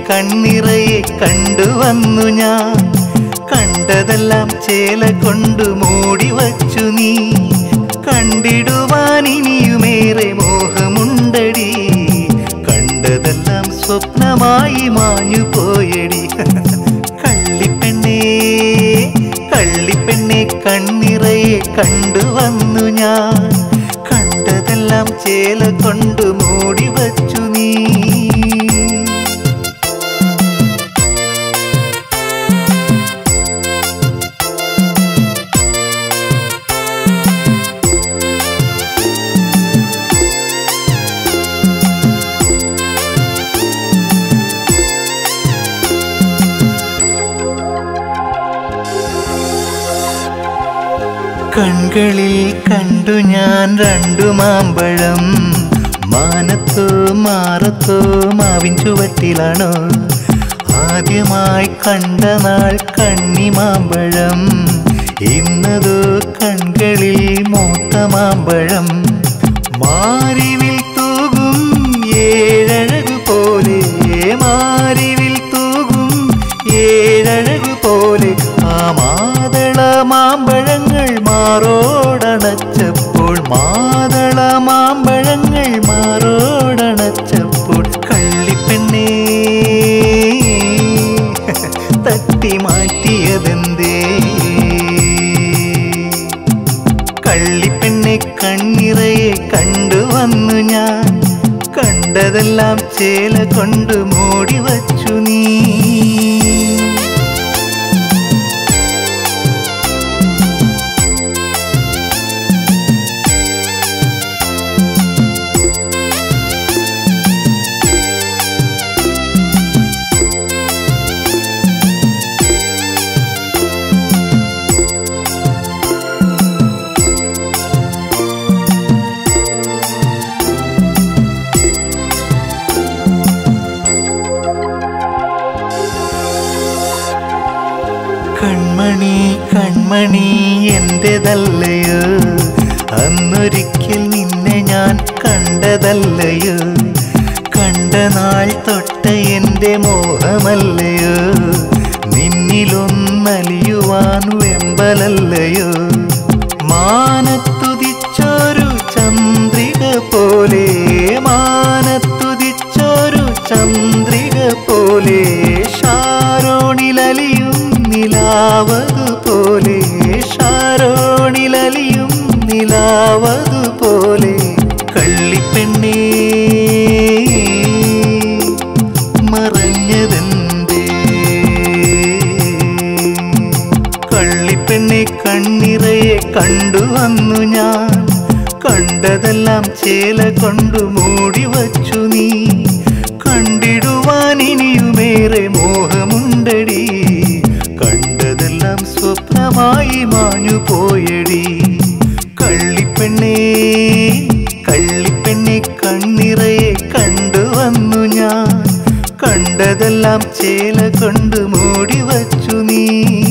കണ്ണിറയെ കണ്ടുവന്നു ഞാൻ കണ്ടതെല്ലാം ചേല കൊണ്ടു മൂടി വച്ചു നീ കണ്ടിടുവാൻ ഇനിയുമേറെ മോഹമുണ്ടടി കണ്ടതെല്ലാം സ്വപ്നമായി മാഞ്ഞു പോയടി കള്ളിപ്പെണ്ണേ കള്ളിപ്പെണ്ണെ കണ്ണിറയെ കണ്ടുവന്നു ഞാൻ കണ്ടതെല്ലാം ചേല കൊണ്ടു മൂടി വച്ചു നീ കൺകളിൽ കണ്ടു ഞാൻ രണ്ടു മാമ്പഴം മാനത്തോ മാറത്തോ മാവിൻ ചുവട്ടിലാണോ ആദ്യമായി കണ്ട നാൾ കണ്ണി മാമ്പഴം ഇന്നതോ കൺകളിൽ മൂത്ത മാമ്പഴം മാറിവിൽ തൂകും ഏഴഴകു പോലെ മാറിവിൽ തൂകും ഏഴഴകു പോലെ ആ മാതള മാമ്പഴങ്ങൾ മാറോടണച്ചപ്പോൾ മാതള മാമ്പഴങ്ങൾ മാറോടണച്ചപ്പോൾ കള്ളിപ്പെണ്ണേ തട്ടി മാറ്റിയതെന്തേ കള്ളിപ്പെണ്ണെ കണ്ണിറയെ കണ്ടുവന്നു ഞാൻ കണ്ടതെല്ലാം ചേല കൊണ്ട് മൂടി വച്ചു നീ കൺമണി കൺമണി എന്റേതല്ലയോ അന്നൊരിക്കൽ നിന്നെ ഞാൻ കണ്ടതല്ലയോ കണ്ട നാൾ തൊട്ട എന്റെ മോഹമല്ലയോ നിന്നിലൊന്നലിയുവാൻ വെമ്പലല്ലയോ മാനത്തുതിച്ചൊരു ചന്ദ്രിക പോലെ മാനത്തുതിച്ചൊരു ചന്ദ്രിക പോലെ ഷാരോണിലലിയും നിലാവതു പോലെ ഷാരോണിലലിയും നിലാവതു പോലെ കള്ളിപ്പെണ്ണേ മറഞ്ഞതെന്തേ കള്ളിപ്പെണ്ണെ കണ്ണിറയെ കണ്ടുവന്നു ഞാൻ കണ്ടതെല്ലാം ചേല കൊണ്ടു മൂടി വച്ചു നീ കണ്ടിടുവാൻ ഇനിയുമേറെ മോഹമുണ്ടടി കണ്ടതെല്ലാം സ്വപ്നമായി മാഞ്ഞു പോയടി കള്ളിപ്പെണ്ണേ കള്ളിപ്പെണ്ണെ കണ്ണിറയെ കണ്ടുവന്നു ഞാൻ കണ്ടതെല്ലാം ചേല കൊണ്ട് മൂടി വച്ചു നീ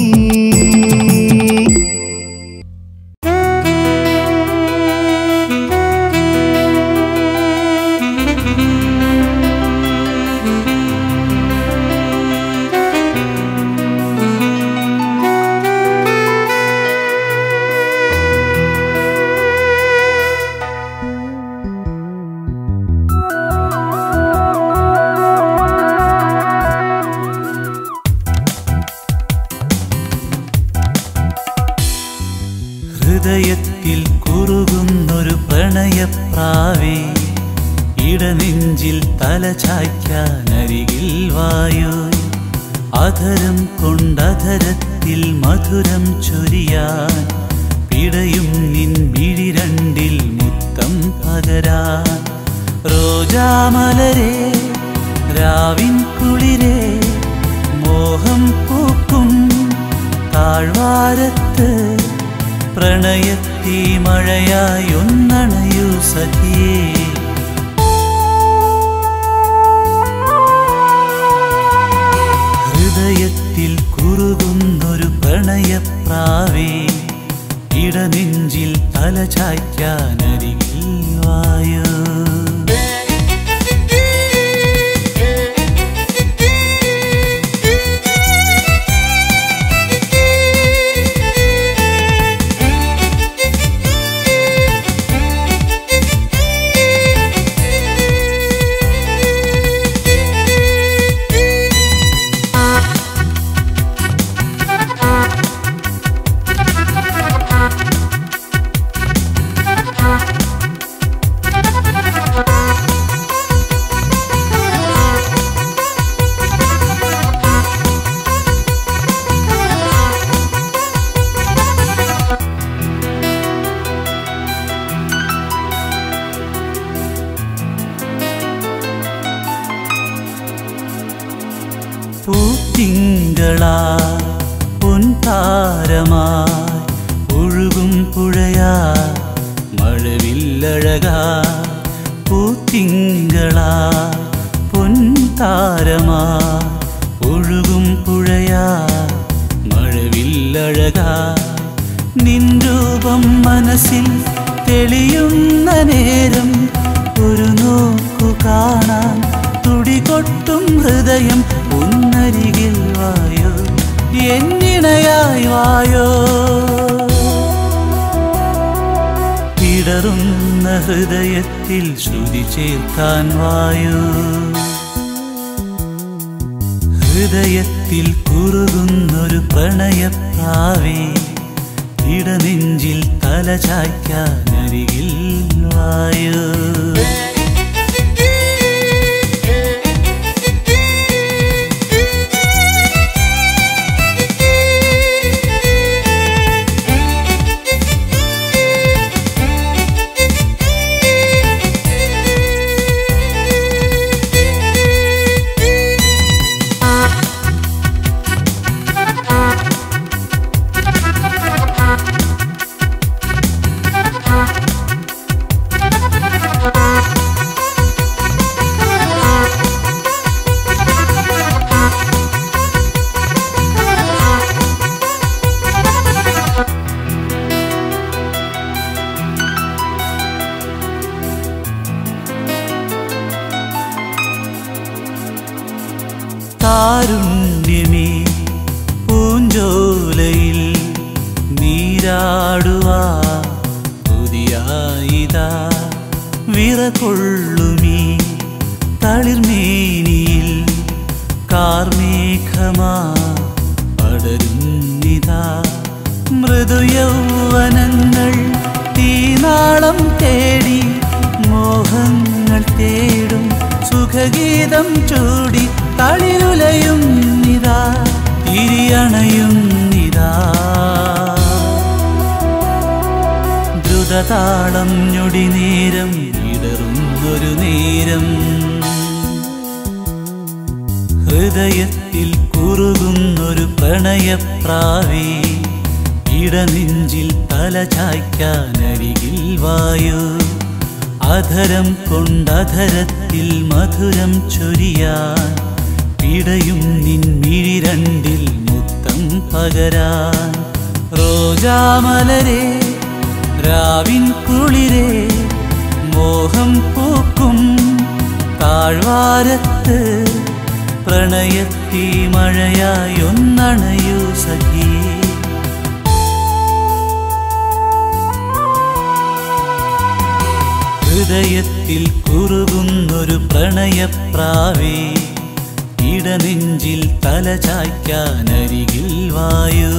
ഹൃദയത്തിൽ കുറുകുന്നൊരു പ്രണയപ്രാവേ ഇടനെഞ്ചിൽ തല ചായ്ക്കാനരികിൽ വായോ അധരം കൊണ്ടധരത്തിൽ മധുരം ചൊരിയാൻ പിടയും നിൻ മിഴി രണ്ടിൽ മുത്തം പകരാൻ റോജാമലരെ രാവിൻ കുളിരെ മോഹം പൂക്കും താഴ്വാരത്ത് പ്രണയത്തീ മഴയായി ഒന്നണയൂ സഖിയേ ഹൃദയത്തിൽ കുറുകുന്നൊരു പ്രണയപ്രാവേ ഇടനെഞ്ചിൽ തല ചായ്ക്കാനരികിൽ വായോ തിങ്കളായി പൊൻതാരമായി ഒഴുകും പുഴയായി മഴവില്ലഴകായി പൂത്തിങ്കളായി പൊൻതാരമായി ഒഴുകും പുഴയായി മഴവില്ലഴകായി നിൻ രൂപം മനസ്സിൽ തെളിയുന്ന നേരം ഒരു നോക്കു കാണാൻ തുടികൊട്ടും ഹൃദയം ഒന്നരികിൽ വായോ എന്നിണയായി വായോ ഇടറുന്ന ഹൃദയത്തിൽ ശ്രുതി ചേർക്കാൻ വായോ ഹൃദയത്തിൽ കുറുകുന്നൊരു പ്രണയപ്രാവേ ഇടനെഞ്ചിൽ തല ചായ്ക്കാനരികിൽ വായോ താരുണ്യമേ പൂഞ്ചോലയിൽ നീരാടുവാ പുതിയായിതാ വിറകൊള്ളുമീ തളിർമേനിയിൽ കാർമേഘമാ പടരുന്നിതാ മൃദുയൗവനങ്ങൾ തീനാളം തേടി മോഹങ്ങൾ തേടും സുഖഗീതം ചൂടി തളിരുലയും നിതാ തിരിയണയും നിതാ ദ്രുതതാളം ഞൊടി നേരം ഇടറുന്നൊരു നേരം ഹൃദയത്തിൽ കുറുകുന്നൊരു പ്രണയപ്രാവേ ഇടനെഞ്ചിൽ തല ചായ്ക്കാനരികിൽ വായു അധരം കൊണ്ടധരത്തിൽ മധുരം ചൊരിയാൻ പിടയും നിൻമിഴി രണ്ടിൽ മുത്തം പകരാൻ റോജാമലരെ രാവിൻ കുളിരെ മോഹം പൂക്കും താഴ്വാരത്ത് പ്രണയത്തീ മഴയായി ഒന്നണയൂ സഖിയേ ഹൃദയത്തിൽ കുറുകുന്നൊരു പ്രണയപ്രാവേ ഇടനെഞ്ചിൽ തല ചായ്ക്കാനരികിൽ വായു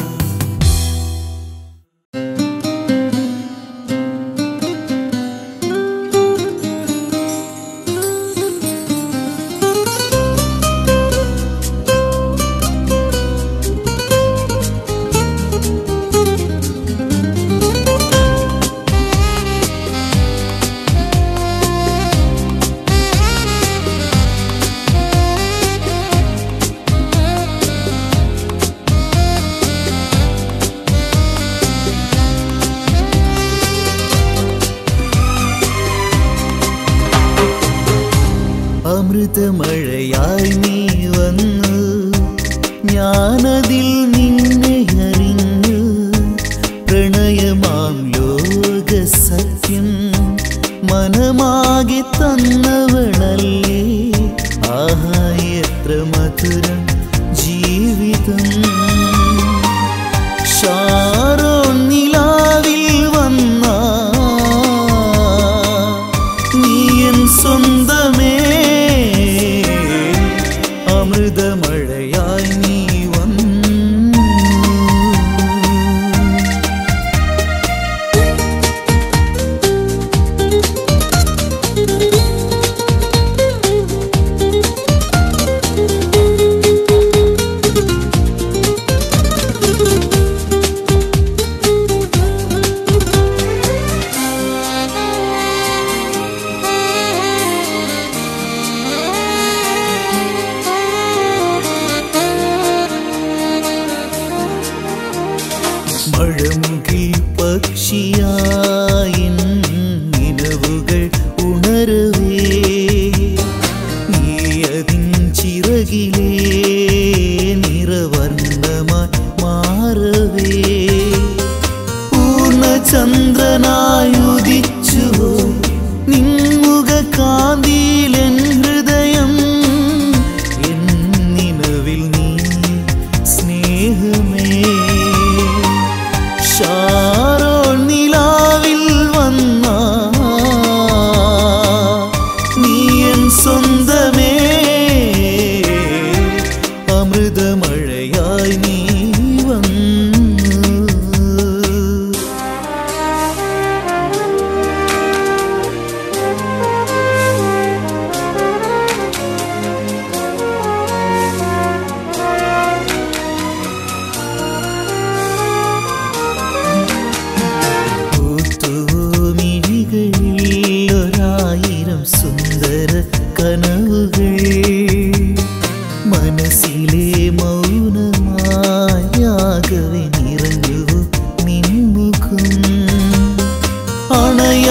അമൃതമഴയായി നീ വന്നു ഞാനതിൽ നിന്നെ അറിഞ്ഞു പ്രണയമാം ലോക സത്യം മനമാകെ തന്നവളല്ലേ ആഹാ എത്ര മധുരം ജീവിതം ഷാരോൺ നിലാവിൽ വന്ന നീയൻ സ്വന്തമേ അമൃതമഴയായി നീ വന്നു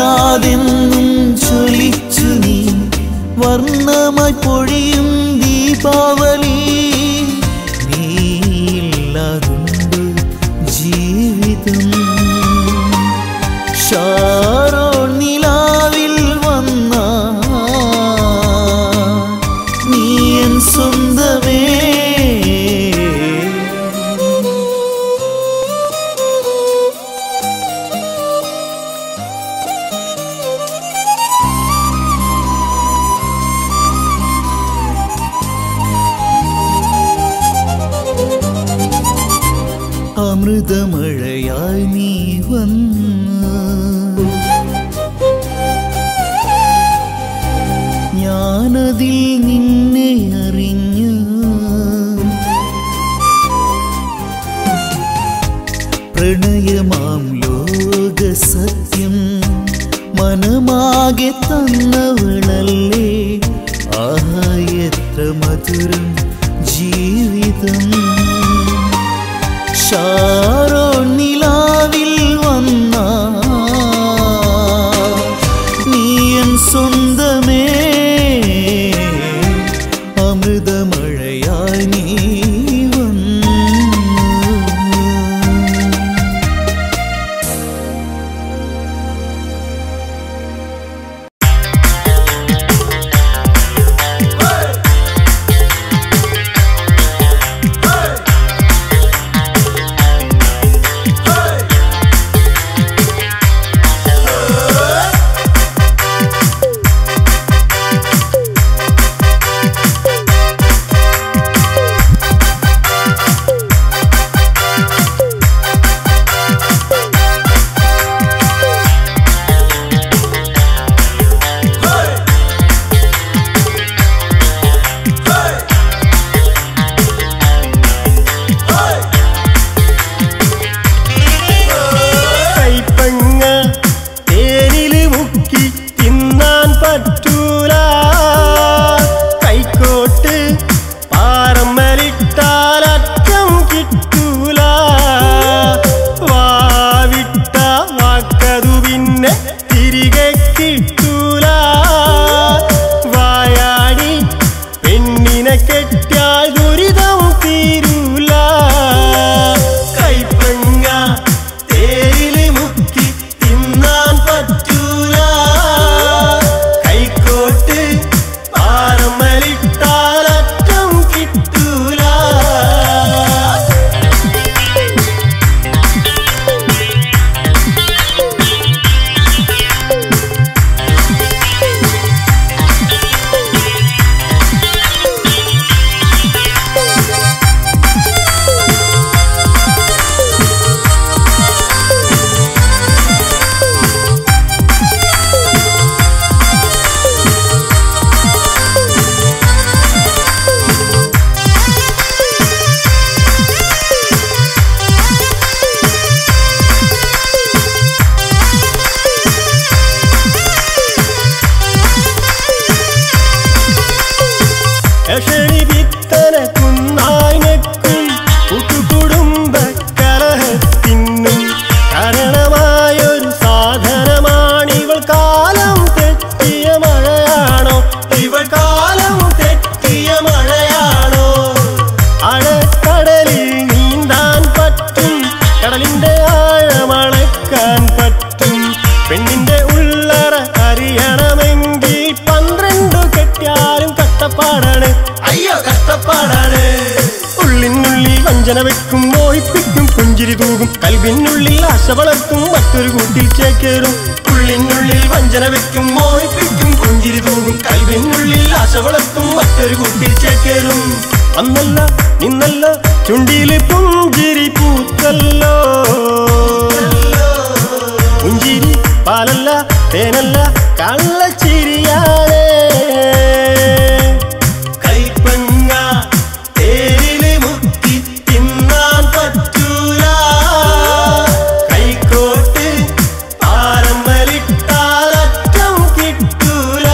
മായാതെന്നും ചൊലിച്ചു നീ വർണ്ണമായി പൊഴിയും ദീപാവലി നീയില്ലാതുണ്ട് ജീവിതം ഷാരോ നിലാവിൽ വന്ന നീ എൻ സ്വന്തമേ അമൃതമഴയായി നീ വന്ന് ഞാനതിൽ നിന്നെ അറിഞ്ഞു പ്രണയമാം ലോക സത്യം മനമാകെ തന്നവളല്ലേ ആഹാ എത്ര മധുരം ജീവിതം ഷാരോ നിലാവിൽ വന്ന നീയൻ സ്വന്തമേ അമൃതമഴയായി നീ വന്നു കൈപ്പങ്ങ തേനില് മുക്കി തിന്നാൻ പറ്റൂല കൈക്കോട്ട് പാറമ്മലിട്ടാൽ അറ്റം കിട്ടൂല വാവിട്ട വാക്കതു പിന്നെ തിരികെ കിട്ടൂല വായാടി പെണ്ണിനെ കെട്ടിയാൽ ദുരിതം തീരൂല കൈപ്പങ്ങ തേയില് മുക്കി തിന്നാൻ പറ്റൂല കൈക്കോട്ട് പാറമ്മലിട്ടാൽ അറ്റം കിട്ടൂല യക്ഷണി വിത്തന കുന്നായി നെക്കും കൂട്ടുകുടുംബ കലഹത്തിനും കാരണമായൊരു സാധനമാണിവൾ കാലം തെറ്റിയ മഴയാണോ ഇവൾ കാലം തെറ്റിയ മഴയാണോ ആഴക്കടലിൽ നീന്താൻ പറ്റും കടലിന്റെ ആഴമളക്കാൻ പറ്റും പെണ്ണിന്റെ ഉള്ളറ അറിയണമെങ്കിൽ പന്ത്രണ്ട് കെട്ടിയാലും കഷ്ടപ്പാടാണ് അയ്യോ കഷ്ടപ്പാടാണ് ഉള്ളിനുള്ളിൽ വഞ്ചന വെക്കും മോഹിപ്പിക്കും പുഞ്ചിരി തൂകും കൽവിനുള്ളിൽ ആശ വളർത്തും മറ്റൊരു കൂട്ടിൽ ചേക്കേറും ഉള്ളിനുള്ളിൽ വഞ്ചന വെക്കും മോഹിപ്പിക്കും പുഞ്ചിരി തൂകും കൽവിനുള്ളിൽ ആശ വളർത്തും മറ്റൊരു കൂട്ടിൽ ചേക്കേറും അന്നല്ല നിന്നല്ല ചുണ്ടില് പുഞ്ചിരി പൂത്തല്ലോ പുഞ്ചിരി പാലല്ല തേനല്ല കള്ളച്ചിരിയാണ് കൈപ്പങ്ങ തേരില് മുക്കി തിന്നാൻ പറ്റൂല കൈക്കോട്ട് പാരമ്പലിട്ടാൽ അറ്റം കിട്ടൂല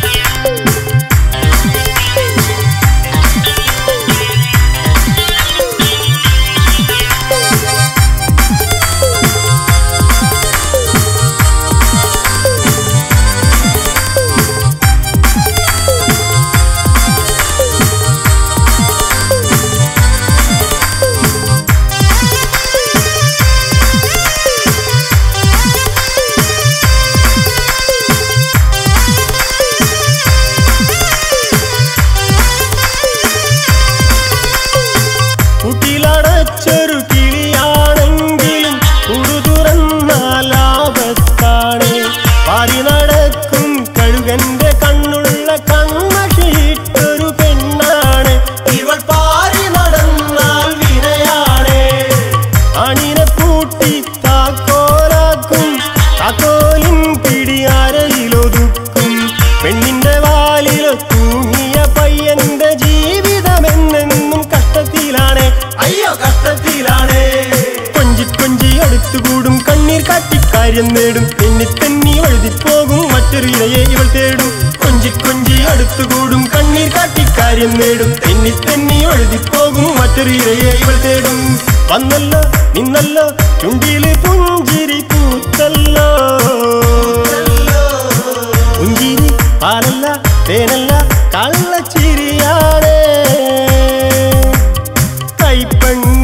Thank പൂട്ടി താക്കോലാക്കും താക്കോലിൻ പിടിയാരയിലൊതുക്കും പെണ്ണിന്റെ വാലിലോ തൂങ്ങിയ പയ്യന്റെ ജീവിതമെന്നെന്നും കഷ്ടത്തിലാണ് അയ്യോ കഷ്ടത്തിലാണ് കൊഞ്ചി കൊഞ്ചി അടുത്തുകൂടും കണ്ണീർ കാട്ടി കാര്യം നേടും തെന്നി തെന്നി വഴുതിപ്പോകും മറ്റൊരു ഇരയെ ഇവൾ തേടും കൊഞ്ചി കൊഞ്ചി അടുത്തുകൂടും കണ്ണീർ കാട്ടി കാര്യം നേടും തെന്നി തെന്നി വഴുതിപ്പോകും മറ്റൊരു ഇരയെ ഇവൾ തേടും വന്നല്ലോ നിന്നല്ലോ ചുണ്ടില് പുഞ്ചിരി പൂത്തല്ലോ പുഞ്ചിരി പാലല്ല തേനല്ല കള്ളച്ചിരിയാണ് കൈപ്പങ്ങ